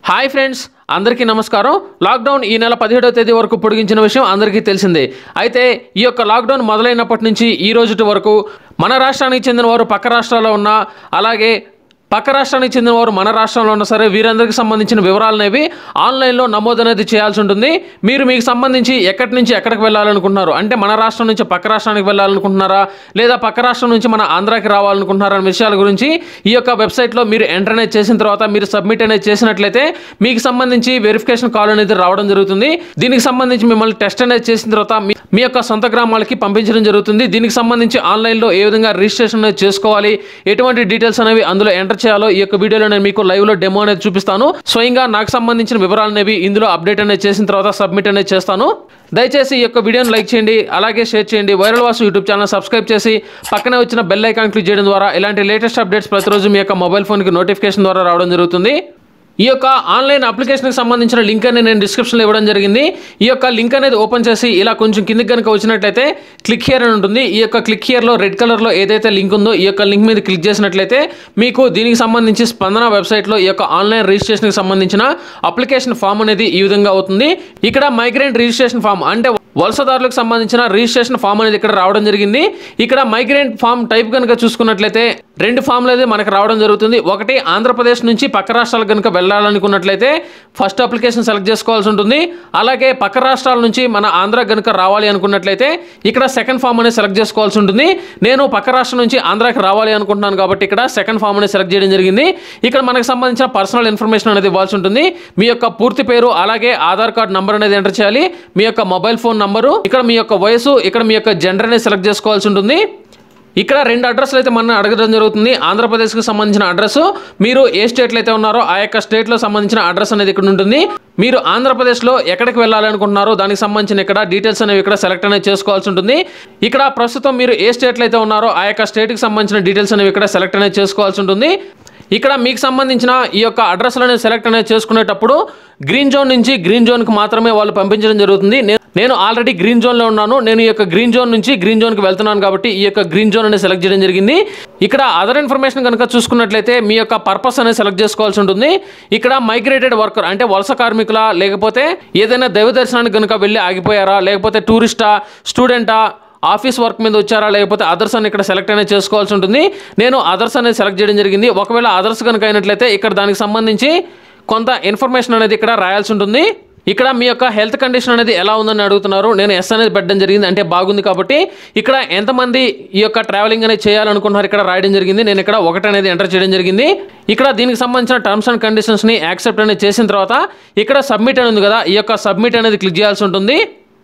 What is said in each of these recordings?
hi friends అందరికీ నమస్కారం lockdown ఈ నెల పదిహేడవ తేదీ వరకు పొడిగించిన విషయం అందరికీ తెలిసిందే అయితే ఈ యొక్క లాక్డౌన్ మొదలైనప్పటి నుంచి ఈ రోజుటి వరకు మన రాష్ట్రానికి చెందిన వారు పక్క రాష్ట్రాల్లో ఉన్న అలాగే పక్క రాష్ట్రానికి చెందిన వారు మన రాష్ట్రంలో ఉన్నా సరే వీరందరికీ సంబంధించిన వివరాలు అనేవి ఆన్లైన్లో నమోదు అనేది చేయాల్సి ఉంటుంది మీరు మీకు సంబంధించి ఎక్కడి నుంచి ఎక్కడికి వెళ్ళాలనుకుంటున్నారు అంటే మన రాష్ట్రం నుంచి పక్క రాష్ట్రానికి వెళ్ళాలనుకుంటున్నారా లేదా పక్క రాష్ట్రం నుంచి మన ఆంధ్రాకి రావాలనుకుంటున్నారా అనే విషయాల గురించి ఈ యొక్క వెబ్సైట్లో మీరు ఎంటర్ అనేది చేసిన తర్వాత మీరు సబ్మిట్ అనేది చేసినట్లయితే మీకు సంబంధించి వెరిఫికేషన్ కాల్ అనేది రావడం జరుగుతుంది దీనికి సంబంధించి మిమ్మల్ని టెస్ట్ అనేది చేసిన తర్వాత మీ- మీ యొక్క సొంత గ్రామాలకి పంపించడం జరుగుతుంది దీనికి సంబంధించి ఆన్లైన్లో ఏ విధంగా రిజిస్ట్రేషన్ అనేది చేసుకోవాలి ఎటువంటి డీటెయిల్స్ అనేవి అందులో ఎంటర్ చేయాలో ఈ యొక్క వీడియోలో నేను మీకు లైవ్ లో డెమో అనేది చూపిస్తాను స్వయంగా నాకు సంబంధించిన వివరాలు అనేవి ఇందులో అప్డేట్ అనేది చేసిన తర్వాత సబ్మిట్ అనేది చేస్తాను దయచేసి ఈ యొక్క వీడియోని లైక్ చేయండి అలాగే షేర్ చేయండి viral Vasu YouTube channel subscribe చేసి పక్కనే వచ్చిన బెల్ ఐకాన్ క్లిక్ చేయడం ద్వారా ఇలాంటి లేటెస్ట్ అప్డేట్స్ ప్రతిరోజు మీ యొక్క మొబైల్ ఫోన్కి నోటిఫికేషన్ ద్వారా రావడం జరుగుతుంది ఈ యొక్క ఆన్లైన్ అప్లికేషన్కి సంబంధించిన లింక్ అనేది నేను డిస్క్రిప్షన్లో ఇవ్వడం జరిగింది ఈ యొక్క లింక్ అనేది ఓపెన్ చేసి ఇలా కొంచెం కిందికి కనుక వచ్చినట్లయితే క్లిక్ హియర్ అని ఉంటుంది ఈ యొక్క క్లిక్ హియర్లో రెడ్ కలర్లో ఏదైతే లింక్ ఉందో ఈ యొక్క లింక్ మీద క్లిక్ చేసినట్లయితే మీకు దీనికి సంబంధించి స్పందన వెబ్సైట్లో ఈ యొక్క ఆన్లైన్ రిజిస్ట్రేషన్కి సంబంధించిన అప్లికేషన్ ఫామ్ అనేది ఈ విధంగా అవుతుంది ఇక్కడ మైగ్రెంట్ రిజిస్ట్రేషన్ ఫామ్ అంటే వలసదారులకు సంబంధించిన రిజిస్ట్రేషన్ ఫామ్ అనేది ఇక్కడ రావడం జరిగింది ఇక్కడ మైగ్రెంట్ ఫామ్ టైప్ కనుక చూసుకున్నట్లయితే రెండు ఫామ్లు అయితే మనకు రావడం జరుగుతుంది ఒకటి ఆంధ్రప్రదేశ్ నుంచి పక్క రాష్ట్రాలకు కనుక వెళ్ళాలనుకున్నట్లయితే ఫస్ట్ అప్లికేషన్ సెలెక్ట్ చేసుకోవాల్సి ఉంటుంది అలాగే పక్క రాష్ట్రాల నుంచి మన ఆంధ్ర కనుక రావాలి అనుకున్నట్లయితే ఇక్కడ సెకండ్ ఫామ్ అనేది సెలెక్ట్ చేసుకోవాల్సి ఉంటుంది నేను పక్క రాష్ట్రం నుంచి ఆంధ్రాకి రావాలి అనుకుంటున్నాను కాబట్టి ఇక్కడ సెకండ్ ఫామ్ అనేది సెలెక్ట్ చేయడం జరిగింది ఇక్కడ మనకు సంబంధించిన పర్సనల్ ఇన్ఫర్మేషన్ అనేది ఇవ్వాల్సి ఉంటుంది మీ యొక్క పూర్తి పేరు అలాగే ఆధార్ కార్డ్ నంబర్ అనేది ఎంటర్ చేయాలి మీ యొక్క మొబైల్ ఫోన్ నంబరు ఇక్కడ మీ యొక్క వయసు ఇక్కడ మీ యొక్క జెండర్ అనేది సెలెక్ట్ చేసుకోవాల్సి ఉంటుంది ఇక్కడ రెండు అడ్రస్లు అయితే మనం అడగడం జరుగుతుంది ఆంధ్రప్రదేశ్కి సంబంధించిన అడ్రస్ మీరు ఏ స్టేట్లో అయితే ఉన్నారో ఆ యొక్క స్టేట్లో సంబంధించిన అడ్రస్ అనేది ఇక్కడ ఉంటుంది మీరు ఆంధ్రప్రదేశ్లో ఎక్కడికి వెళ్ళాలనుకుంటున్నారో దానికి సంబంధించిన ఇక్కడ డీటెయిల్స్ అనేవి ఇక్కడ సెలెక్ట్ అనేది చేసుకోవాల్సి ఉంటుంది ఇక్కడ ప్రస్తుతం మీరు ఏ స్టేట్లో అయితే ఉన్నారో ఆ యొక్క స్టేట్కి సంబంధించిన డీటెయిల్స్ అనేవి ఇక్కడ సెలెక్ట్ అనేది చేసుకోవాల్సి ఉంటుంది ఇక్కడ మీకు సంబంధించిన ఈ యొక్క అడ్రస్లను సెలెక్ట్ అనేది చేసుకునేటప్పుడు గ్రీన్ జోన్ నుంచి గ్రీన్ జోన్కి మాత్రమే వాళ్ళు పంపించడం జరుగుతుంది నే- నేను ఆల్రెడీ గ్రీన్ జోన్లో ఉన్నాను నేను ఈ యొక్క గ్రీన్ జోన్ నుంచి గ్రీన్ జోన్కి వెళ్తున్నాను కాబట్టి ఈ యొక్క గ్రీన్ జోన్ అనేది సెలెక్ట్ చేయడం జరిగింది ఇక్కడ అదర్ ఇన్ఫర్మేషన్ కనుక చూసుకున్నట్లయితే మీ యొక్క పర్పస్ అనేది సెలెక్ట్ చేసుకోవాల్సి ఉంటుంది ఇక్కడ మైగ్రేటెడ్ వర్కర్ అంటే వలస కార్మికుల లేకపోతే ఏదైనా దైవ దర్శనానికి కనుక వెళ్ళి ఆగిపోయారా లేకపోతే టూరిస్టా స్టూడెంటా ఆఫీస్ వర్క్ మీద వచ్చారా లేకపోతే అదర్స్ అని ఇక్కడ సెలెక్ట్ అనేది చేసుకోవాల్సి ఉంటుంది నేను అదర్స్ అనేది సెలెక్ట్ చేయడం జరిగింది ఒకవేళ అదర్స్ కనుక అయినట్లయితే ఇక్కడ దానికి సంబంధించి కొంత ఇన్ఫర్మేషన్ అనేది ఇక్కడ రాయాల్సి ఉంటుంది ఇక్కడ మీ యొక్క హెల్త్ కండిషన్ అనేది ఎలా ఉందని అడుగుతున్నారు నేను ఎస్ అనేది పెట్టడం జరిగింది అంటే బాగుంది కాబట్టి ఇక్కడ ఎంతమంది ఈ యొక్క ట్రావెలింగ్ అనేది చేయాలనుకుంటున్నారు ఇక్కడ రాయడం జరిగింది నేను ఇక్కడ ఒకటి అనేది ఎంటర్ చేయడం జరిగింది ఇక్కడ దీనికి సంబంధించిన టర్మ్స్ అండ్ కండిషన్స్ని యాక్సెప్ట్ అనేది చేసిన తర్వాత ఇక్కడ సబ్మిట్ అని ఉంది కదా ఈ యొక్క సబ్మిట్ అనేది క్లిక్ చేయాల్సి ఉంటుంది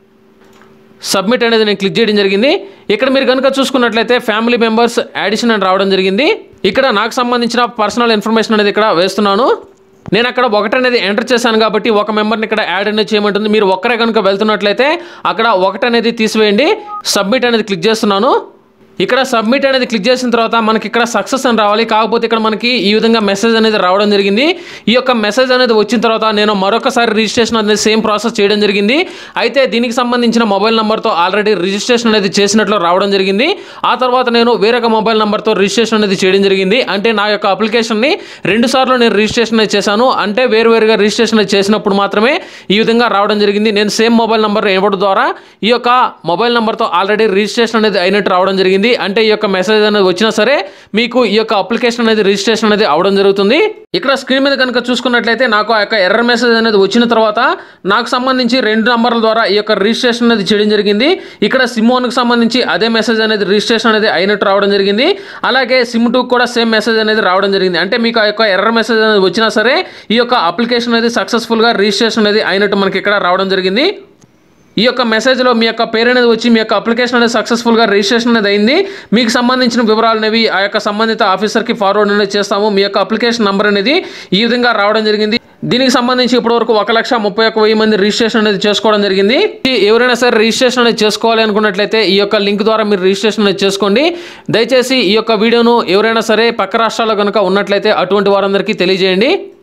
సబ్మిట్ అనేది నేను క్లిక్ చేయడం జరిగింది ఇక్కడ మీరు కనుక చూసుకున్నట్లయితే ఫ్యామిలీ మెంబర్స్ యాడిషన్ అని రావడం జరిగింది ఇక్కడ నాకు సంబంధించిన పర్సనల్ ఇన్ఫర్మేషన్ అనేది ఇక్కడ వేస్తున్నాను నేను అక్కడ ఒకటి అనేది ఎంటర్ చేశాను కాబట్టి ఒక మెంబర్ని ఇక్కడ యాడ్ అనేది చేయమంటుంది మీరు ఒక్కరే కనుక వెళ్తున్నట్లయితే అక్కడ ఒకటి అనేది తీసివేయండి సబ్మిట్ అనేది క్లిక్ చేస్తున్నాను ఇక్కడ సబ్మిట్ అనేది క్లిక్ చేసిన తర్వాత మనకి ఇక్కడ సక్సెస్ అని రావాలి కాకపోతే ఇక్కడ మనకి ఈ విధంగా మెసేజ్ అనేది రావడం జరిగింది ఈ యొక్క మెసేజ్ అనేది వచ్చిన తర్వాత నేను మరొకసారి రిజిస్ట్రేషన్ అనేది సేమ్ ప్రాసెస్ చేయడం జరిగింది అయితే దీనికి సంబంధించిన మొబైల్ నెంబర్తో ఆల్రెడీ రిజిస్ట్రేషన్ అనేది చేసినట్లు రావడం జరిగింది ఆ తర్వాత నేను వేరొక మొబైల్ నెంబర్తో రిజిస్ట్రేషన్ అనేది చేయడం జరిగింది అంటే నా యొక్క అప్లికేషన్ని రెండు సార్లు నేను రిజిస్ట్రేషన్ అనేది చేశాను అంటే వేరువేరుగా రిజిస్ట్రేషన్ అనేది చేసినప్పుడు మాత్రమే ఈ విధంగా రావడం జరిగింది నేను సేమ్ మొబైల్ నెంబర్ ఇవ్వడం ద్వారా ఈ యొక్క మొబైల్ నెంబర్తో ఆల్రెడీ రిజిస్ట్రేషన్ అనేది అయినట్టు రావడం జరిగింది అంటే ఈ యొక్క మెసేజ్ అనేది వచ్చినా సరే మీకు ఈ యొక్క అప్లికేషన్ అనేది రిజిస్ట్రేషన్ అనేది అవడం జరుగుతుంది ఇక్కడ స్క్రీన్ మీద కనుక చూసుకున్నట్లయితే నాకు ఆ యొక్క ఎర్రర్ మెసేజ్ అనేది వచ్చిన తర్వాత నాకు సంబంధించి రెండు నంబర్ల ద్వారా ఈ యొక్క రిజిస్ట్రేషన్ అనేది చేయడం జరిగింది ఇక్కడ సిమ్ వన్కి సంబంధించి అదే మెసేజ్ అనేది రిజిస్ట్రేషన్ అనేది అయినట్టు రావడం జరిగింది అలాగే సిమ్ టూ కూడా సేమ్ మెసేజ్ అనేది రావడం జరిగింది అంటే మీకు ఆ యొక్క ఎర్రర్ మెసేజ్ అనేది వచ్చినా సరే ఈ యొక్క అప్లికేషన్ అనేది సక్సెస్ఫుల్గా రిజిస్ట్రేషన్ అనేది అయినట్టు మనకి ఇక్కడ రావడం జరిగింది ఈ యొక్క మెసేజ్లో మీ యొక్క పేరు అనేది వచ్చి మీ యొక్క అప్లికేషన్ అనేది సక్సెస్ఫుల్గా రిజిస్ట్రేషన్ అనేది అయింది మీకు సంబంధించిన వివరాలు అనేవి ఆ యొక్క సంబంధిత ఆఫీసర్కి ఫార్వర్డ్ అనేది చేస్తాము మీ యొక్క అప్లికేషన్ నంబర్ అనేది ఈ విధంగా రావడం జరిగింది దీనికి సంబంధించి ఇప్పటివరకు ఒక లక్ష ముప్పై ఒక్క వెయ్యి మంది రిజిస్ట్రేషన్ అనేది చేసుకోవడం జరిగింది ఈ ఎవరైనా సరే రిజిస్ట్రేషన్ అనేది చేసుకోవాలి అనుకున్నట్లయితే ఈ యొక్క లింక్ ద్వారా మీరు రిజిస్ట్రేషన్ అనేది చేసుకోండి దయచేసి ఈ యొక్క వీడియోను ఎవరైనా సరే పక్క రాష్ట్రాల్లో కనుక ఉన్నట్లయితే అటువంటి వారందరికీ తెలియజేయండి